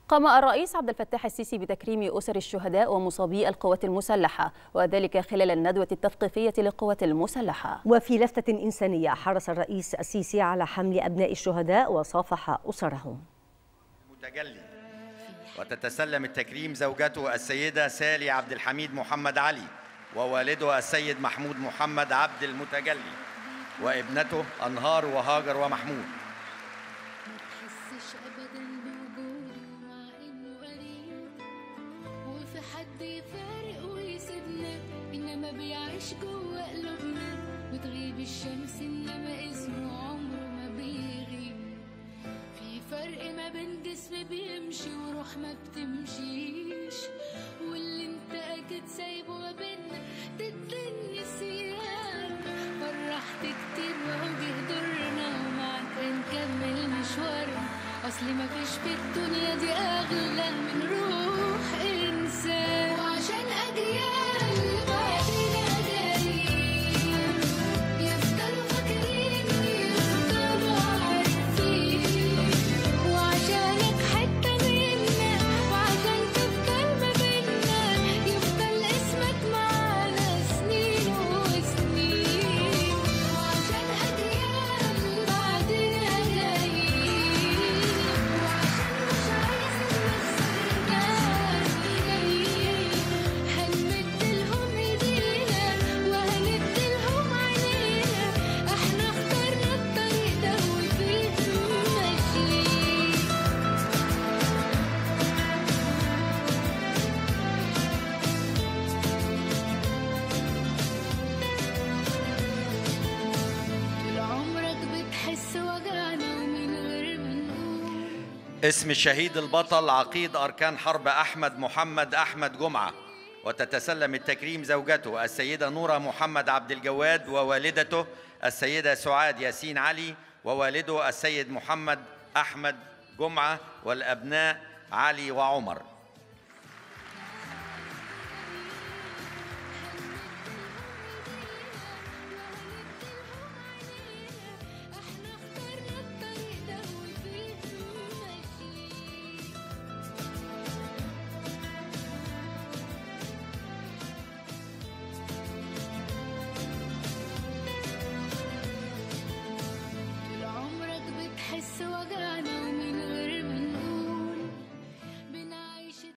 قام الرئيس عبد الفتاح السيسي بتكريم أسر الشهداء ومصابي القوات المسلحة وذلك خلال الندوة التثقيفية للقوات المسلحة وفي لفتة إنسانية حرص الرئيس السيسي على حمل أبناء الشهداء وصافح أسرهم متجلي وتتسلم التكريم زوجته السيدة سالي عبد الحميد محمد علي ووالده السيد محمود محمد عبد المتجلي وابنته أنهار وهاجر ومحمود تحسش ابدا بوجوده مع انه قريب وفي حد يفارق ويسيبنا انما بيعيش جوه قلوبنا بتغيب الشمس انما اسمه عمره ما بيغيب في فرق ما بين جسم بيمشي وروح ما بتمشيش واللي انت اكيد سايبه ما بينا ضد النسيان فرحت كتير وهو جه دورنا ومعاك هنكمل مشوارنا اصل مفيش في الدنيا دي اغلى من روح انسان وعشان اجيال بعدنا جايين يفضلوا فاكرين يفضلوا عارفين وعشانك حتة منا وعشان تفضل ما بينا يفضل اسمك معانا سنين وسنين وعشان أجيال بعدنا جايين وعشان مش عايز الناس هنمدلهم ايدينا وهندلهم عينينا احنا اخترنا الطريق ده وفيه ماشيين طول عمرك بتحس وجعنا ومن غير ما نقول اسم الشهيد البطل عقيد أركان حرب أحمد محمد أحمد جمعة وتتسلم التكريم زوجته السيدة نورة محمد عبد الجواد ووالدته السيدة سعاد ياسين علي ووالده السيد محمد أحمد جمعة والأبناء علي وعمر